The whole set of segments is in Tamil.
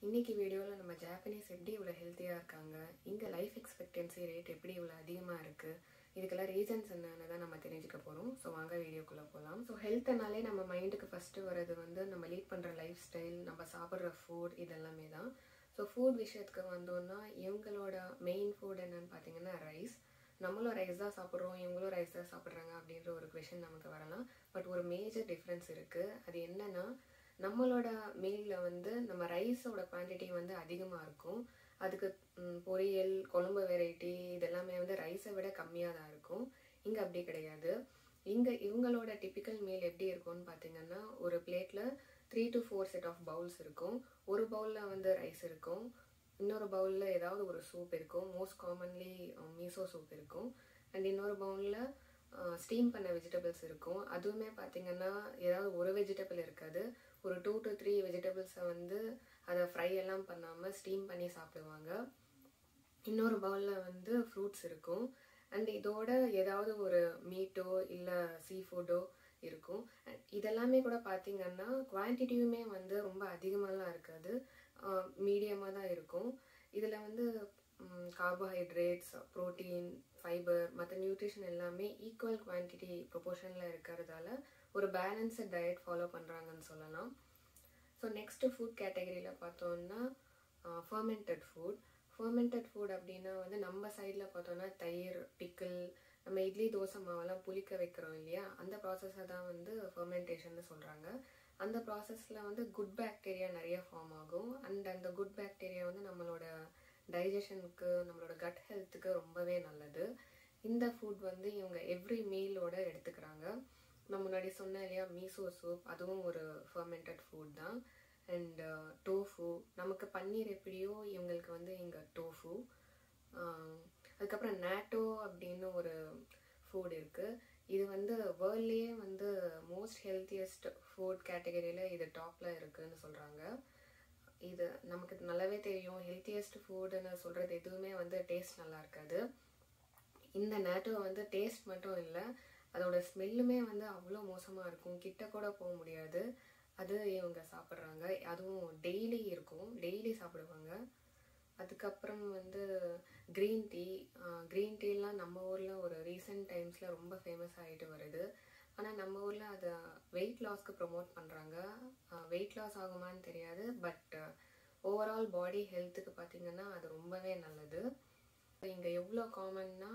இன்னைக்கு வீடியோவில் நம்ம ஜாப்பனீஸ் எப்படி இவ்வளோ ஹெல்த்தியாக இருக்காங்க இங்கே லைஃப் எக்ஸ்பெக்டன்சி ரேட் எப்படி இவ்வளோ அதிகமாக இருக்குது இதுக்கெல்லாம் ரீசன்ஸ் என்னன்னு தான் நம்ம தெரிஞ்சுக்க போகிறோம் ஸோ வாங்க வீடியோக்குள்ளே போகலாம் ஸோ ஹெல்த்னாலே நம்ம மைண்டுக்கு ஃபஸ்ட்டு வர்றது வந்து நம்ம லீட் பண்ணுற லைஃப் ஸ்டைல் நம்ம சாப்பிட்ற ஃபுட் இதெல்லாமே தான் ஸோ ஃபுட் விஷயத்துக்கு வந்தோம்னா இவங்களோட மெயின் ஃபுட் என்னன்னு பார்த்தீங்கன்னா ரைஸ் நம்மளும் ரைஸ் தான் சாப்பிட்றோம் இவங்களும் ரைஸ் தான் சாப்பிட்றாங்க அப்படின்ற ஒரு கொஷின் நமக்கு வரலாம் பட் ஒரு மேஜர் டிஃப்ரென்ஸ் இருக்குது அது என்னன்னா நம்மளோட மீலில் வந்து நம்ம ரைஸோட குவான்டிட்டி வந்து அதிகமாக இருக்கும் அதுக்கு ம், பொரியல் குழம்பு வெரைட்டி இதெல்லாமே வந்து ரைஸை விட கம்மியாக தான் இருக்கும் இங்கே அப்படி கிடையாது இங்கே இவங்களோட டிப்பிக்கல் மீல் எப்படி இருக்கும்னு பார்த்தீங்கன்னா ஒரு பிளேட்டில் three to four set of bowls இருக்கும் ஒரு பவுலில் வந்து ரைஸ் இருக்கும் இன்னொரு பவுலில் ஏதாவது ஒரு சூப் இருக்கும் மோஸ்ட் காமன்லி மீசோ சூப் இருக்கும் அண்ட் இன்னொரு பவுலில் ஸ்டீம் பண்ண வெஜிடபிள்ஸ் இருக்கும் அதுவுமே பார்த்தீங்கன்னா ஏதாவது ஒரு வெஜிடபிள் இருக்காது ஒரு டூ டு த்ரீ வெஜிடபிள்ஸை வந்து அதை ஃப்ரை எல்லாம் பண்ணாமல் ஸ்டீம் பண்ணி சாப்பிடுவாங்க இன்னொரு பவுலில் வந்து ஃப்ரூட்ஸ் இருக்கும் அண்ட் இதோட ஏதாவது ஒரு மீட்டோ இல்லை சீ ஃபுட்டோ இருக்கும் And இதெல்லாமே கூட பார்த்தீங்கன்னா குவான்டிட்டியுமே வந்து ரொம்ப அதிகமாகலாம் இருக்காது மீடியமாக தான் இருக்கும் இதில் வந்து கார்போஹைட்ரேட்ஸ் ப்ரோட்டீன் ஃபைபர் மற்ற நியூட்ரிஷன் எல்லாமே ஈக்குவல் குவான்டிட்டி ப்ரொபோர்ஷனில் இருக்கிறதால ஒரு பேலன்ஸ்டு டயட் ஃபாலோ பண்ணுறாங்கன்னு சொல்லலாம் ஸோ நெக்ஸ்ட்டு ஃபுட் கேட்டகரியில் பார்த்தோம்னா ஃபர்மெண்டட் ஃபுட் ஃபர்மெண்டட் ஃபுட் அப்படின்னா வந்து நம்ம சைடில் பார்த்தோம்னா தயிர் பிக்கிள் நம்ம இட்லி தோசை மாவெல்லாம் புளிக்க வைக்கிறோம் இல்லையா அந்த ப்ராசஸை தான் வந்து ஃபர்மெண்டேஷன்னு சொல்கிறாங்க அந்த ப்ராசஸில் வந்து குட் பாக்டீரியா நிறைய ஃபார்ம் ஆகும் அண்ட் அந்த குட் பாக்டீரியா வந்து நம்மளோட டைஜஷனுக்கு நம்மளோட கட் ஹெல்த்துக்கு ரொம்பவே நல்லது இந்த ஃபுட் வந்து இவங்க எவ்ரி மீலோட எடுத்துக்கிறாங்க நான் முன்னாடி சொன்னேன் இல்லையா மீசோ சூப் அதுவும் ஒரு ஃபர்மெண்டட் ஃபுட் தான் அண்ட் டோஃபு நமக்கு பன்னீர் எப்படியோ இவங்களுக்கு வந்து இங்கே டோஃபு அதுக்கப்புறம் நேட்டோ அப்படின்னு ஒரு ஃபுட் இருக்குது இது வந்து வேர்ல்ட்லேயே வந்து மோஸ்ட் ஹெல்த்தியஸ்ட் ஃபுட் கேட்டகரியில் இது டாப்பில் இருக்குன்னு சொல்கிறாங்க இது நமக்கு நல்லாவே தெரியும் ஹெல்த்தியஸ்ட் ஃபுட்டுன்னு சொல்கிறது எதுவுமே வந்து டேஸ்ட் நல்லா இருக்காது இந்த நேட்டோ வந்து டேஸ்ட் மட்டும் இல்லை அதோட ஸ்மெல்லுமே வந்து அவ்வளோ மோசமாக இருக்கும் கிட்ட கூட போக முடியாது அது இவங்க சாப்பிட்றாங்க அதுவும் டெய்லி இருக்கும் டெய்லி சாப்பிடுவாங்க அதுக்கப்புறம் வந்து க்ரீன் டீ க்ரீன் டீலாம் நம்ம ஊரில் ஒரு ரீசெண்ட் டைம்ஸில் ரொம்ப ஃபேமஸ் ஆகிட்டு வருது ஆனால் நம்ம ஊரில் அதை வெயிட் லாஸ்க்கு ப்ரொமோட் பண்ணுறாங்க வெயிட் லாஸ் ஆகுமான்னு தெரியாது பட் ஓவரால் பாடி ஹெல்த்துக்கு பார்த்திங்கன்னா அது ரொம்பவே நல்லது இங்கே எவ்வளோ காமன்னா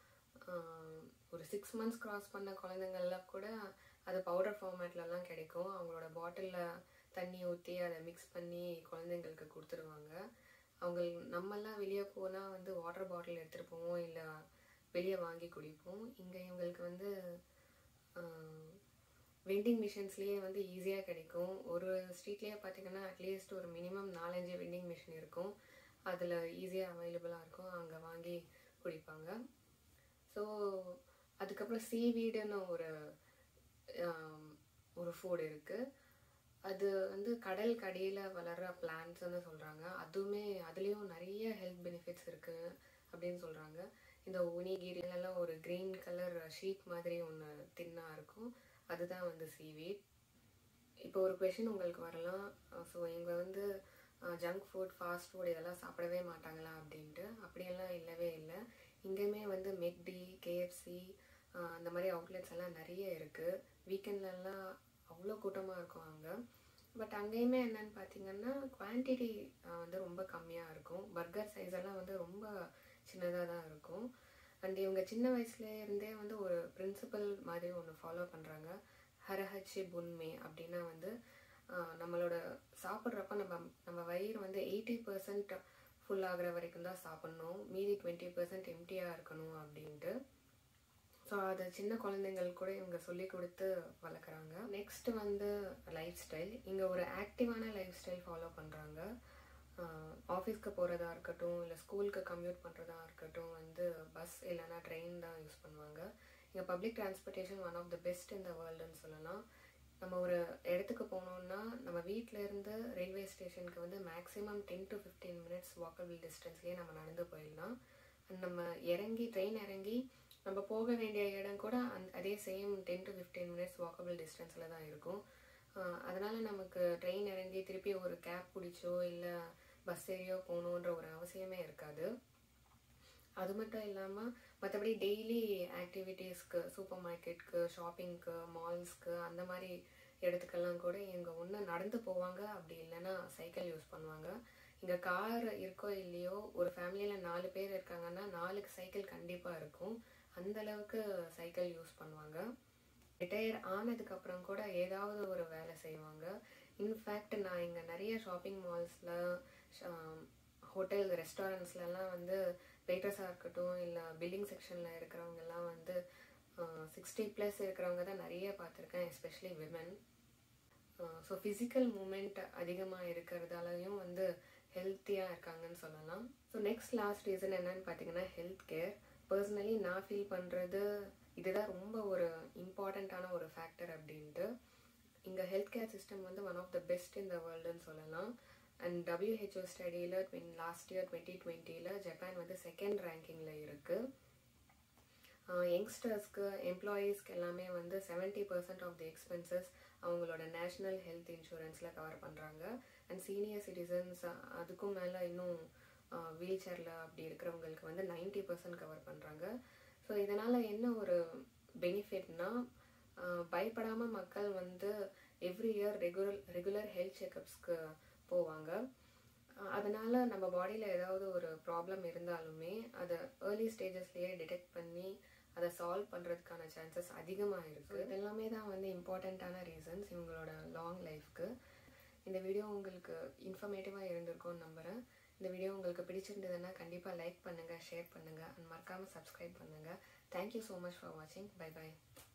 ஒரு சிக்ஸ் மந்த்ஸ் கிராஸ் பண்ண குழந்தைங்கள்லாம் கூட அது பவுடர் ஃபார்மேட்லலாம் கிடைக்கும் அவங்களோட பாட்டிலில் தண்ணி ஊற்றி அதை மிக்ஸ் பண்ணி குழந்தைங்களுக்கு கொடுத்துருவாங்க அவங்க நம்மெல்லாம் வெளியே போனால் வந்து வாட்டர் பாட்டில் எடுத்துகிட்டு போவோம் இல்லை வெளியே வாங்கி குடிப்போம் இங்கே இவங்களுக்கு வந்து வெண்டிங் மிஷின்ஸ்லேயே வந்து ஈஸியாக கிடைக்கும் ஒரு ஸ்ட்ரீட்லேயே பார்த்தீங்கன்னா அட்லீஸ்ட் ஒரு மினிமம் நாலஞ்சு வெண்டிங் மிஷின் இருக்கும் அதில் ஈஸியாக அவைலபிளாக இருக்கும் அங்கே வாங்கி குடிப்பாங்க ஸோ அதுக்கப்புறம் சீவீடுன்னு ஒரு ஆம், ஒரு ஃபுட் இருக்குது அது வந்து கடல் கடியில் வளர்கிற பிளான்ட்ஸ்னு சொல்கிறாங்க அதுவுமே அதுலேயும் நிறைய ஹெல்த் பெனிஃபிட்ஸ் இருக்குது அப்படின்னு சொல்கிறாங்க இந்த உனிகிரிலெல்லாம் ஒரு க்ரீன் கலர் ஷீட் மாதிரி ஒன்று தின்னாக இருக்கும் அதுதான் வந்து சீவீட் இப்போ ஒரு கொஷின் உங்களுக்கு வரலாம் ஸோ இவங்க வந்து ஜங்க் ஃபுட் ஃபாஸ்ட் ஃபுட் இதெல்லாம் சாப்பிடவே மாட்டாங்களா அப்படின்ட்டு அப்படியெல்லாம் இல்லவே இல்லை இங்கேயுமே வந்து மெக்டி கேஎஃப்சி அந்த மாதிரி அவுட்லெட்ஸ் எல்லாம் நிறைய இருக்குது வீக்கெண்ட்லலாம் அவ்வளோ கூட்டமாக இருக்கும் அங்கே பட் அங்கேயுமே என்னன்னு பார்த்தீங்கன்னா குவான்டிட்டி வந்து ரொம்ப கம்மியாக இருக்கும் பர்கர் சைஸ் எல்லாம் வந்து ரொம்ப சின்னதாக தான் இருக்கும் அண்ட் இவங்க சின்ன வயசுலேயே இருந்தே வந்து ஒரு பிரின்சிபல் மாதிரி ஒன்று ஃபாலோ பண்ணுறாங்க ஹரஹச்சி புன்மே அப்படின்னா வந்து ஆஹ், நம்மளோட சாப்பிட்றப்ப நம்ம நம்ம வயிறு வந்து எயிட்டி பர்சன்ட் ஃபுல் ஆகுற வரைக்கும் தான் சாப்பிட்ணும் மீதி டுவெண்ட்டி பர்சன்ட் எம்டியாக இருக்கணும் அப்படின்ட்டு ஸோ அதை சின்ன குழந்தைங்கள் கூட இவங்க சொல்லி கொடுத்து வளர்க்குறாங்க நெக்ஸ்ட் வந்து லைஃப் ஸ்டைல் இங்கே ஒரு ஆக்டிவான லைஃப் ஸ்டைல் ஃபாலோ பண்ணுறாங்க ஆஃபீஸ்க்கு போகிறதா இருக்கட்டும் இல்லை ஸ்கூலுக்கு கம்யூட் பண்ணுறதா இருக்கட்டும் வந்து பஸ் இல்லைன்னா ட்ரெயின் தான் யூஸ் பண்ணுவாங்க இங்கே public transportation one of the best இந்த வேர்ல்டுன்னு சொல்லலாம் நம்ம ஒரு இடத்துக்கு போகணுன்னா நம்ம வீட்ல இருந்து ரயில்வே ஸ்டேஷனுக்கு வந்து maximum ten to fifteen minutes walkable டிஸ்டன்ஸ்லேயே நம்ம நடந்து போயிடலாம் And நம்ம இறங்கி ட்ரெயின் இறங்கி நம்ம போக வேண்டிய இடம் கூட அந் அதே same ten to fifteen minutes walkable டிஸ்டன்ஸில் தான் இருக்கும் அதனால் நமக்கு ட்ரெயின் இறங்கி திருப்பி ஒரு கேப் பிடிச்சோ இல்லை பஸ் ஏறியோ போகணுன்ற ஒரு அவசியமே இருக்காது அது மட்டும் இல்லாமல் மற்றபடி டெய்லி ஆக்டிவிட்டீஸ்க்கு சூப்பர் மார்க்கெட்க்கு ஷாப்பிங்க்கு மால்ஸ்க்கு அந்த மாதிரி இடத்துக்கெல்லாம் கூட இங்கே ஒன்று நடந்து போவாங்க அப்படி இல்லைன்னா சைக்கிள் யூஸ் பண்ணுவாங்க இங்கே கார் இருக்கோ இல்லையோ ஒரு ஃபேமிலியில் நாலு பேர் இருக்காங்கன்னா நாலுக்கு சைக்கிள் கண்டிப்பாக இருக்கும் அந்த அளவுக்கு சைக்கிள் யூஸ் பண்ணுவாங்க ரிட்டையர் ஆனதுக்கப்புறம் கூட ஏதாவது ஒரு வேலை செய்வாங்க இன்ஃபேக்ட் நான் இங்கே நிறைய ஷாப்பிங் மால்ஸில் ஹோட்டல் ரெஸ்டாரண்ட்ஸ்லலாம் வந்து வெயிட்டர்ஸாக இருக்கட்டும் இல்லை பில்லிங் செக்ஷனில் இருக்கிறவங்கெல்லாம் வந்து சிக்ஸ்டி ப்ளஸ் இருக்கிறவங்க தான் நிறைய பார்த்துருக்கேன் especially women so physical movement அதிகமாக இருக்கிறதாலையும் வந்து ஹெல்த்தியாக இருக்காங்கன்னு சொல்லலாம் ஸோ நெக்ஸ்ட் லாஸ்ட் ரீசன் என்னன்னு பார்த்தீங்கன்னா ஹெல்த் கேர் பர்சனலி நான் ஃபீல் பண்ணுறது இதுதான் ரொம்ப ஒரு இம்பார்ட்டண்ட்டான ஒரு ஃபேக்டர் அப்படின்ட்டு இங்கே ஹெல்த் கேர் சிஸ்டம் வந்து ஒன் ஆஃப் த பெஸ்ட் இந்த வேர்ல்டுன்னு சொல்லலாம் அண்ட் டபிள்யூஹெச்ஓ ஸ்டடியில் ட்வென் லாஸ்ட் இயர் டுவெண்ட்டி டுவெண்ட்டியில் ஜப்பான் வந்து செகண்ட் ரேங்கிங்கில் இருக்குது யங்ஸ்டர்ஸ்க்கு எம்ப்ளாயீஸ்க்கு எல்லாமே வந்து seventy percent of the expenses அவங்களோட நேஷ்னல் ஹெல்த் இன்சூரன்ஸில் கவர் பண்ணுறாங்க அண்ட் சீனியர் சிட்டிசன்ஸ் அதுக்கும் மேலே இன்னும் வீல் சேரில் அப்படி இருக்கிறவங்களுக்கு வந்து நைன்ட்டி பர்சன்ட் கவர் பண்ணுறாங்க ஸோ இதனால் என்ன ஒரு பெனிஃபிட்னா பயப்படாமல் மக்கள் வந்து every year regular regular health செக்கப்ஸ்க்கு போவாங்க அதனால் நம்ம பாடியில் ஏதாவது ஒரு ப்ராப்ளம் இருந்தாலுமே அதை ஏர்லி ஸ்டேஜஸ்லேயே டிடெக்ட் பண்ணி அதை சால்வ் பண்ணுறதுக்கான சான்சஸ் அதிகமாக இருக்குது இதெல்லாமே தான் வந்து இம்பார்ட்டண்ட்டான ரீசன்ஸ் இவங்களோட லாங் லைஃப்க்கு இந்த வீடியோ உங்களுக்கு இன்ஃபர்மேட்டிவாக இருந்திருக்கும்னு நம்புகிறேன் இந்த வீடியோ உங்களுக்கு பிடிச்சிருந்ததுன்னா கண்டிப்பாக லைக் பண்ணுங்கள் ஷேர் பண்ணுங்கள் அண்ட் மறக்காமல் சப்ஸ்கிரைப் பண்ணுங்கள் தேங்க்யூ ஸோ மச் ஃபார் வாட்சிங் பை பை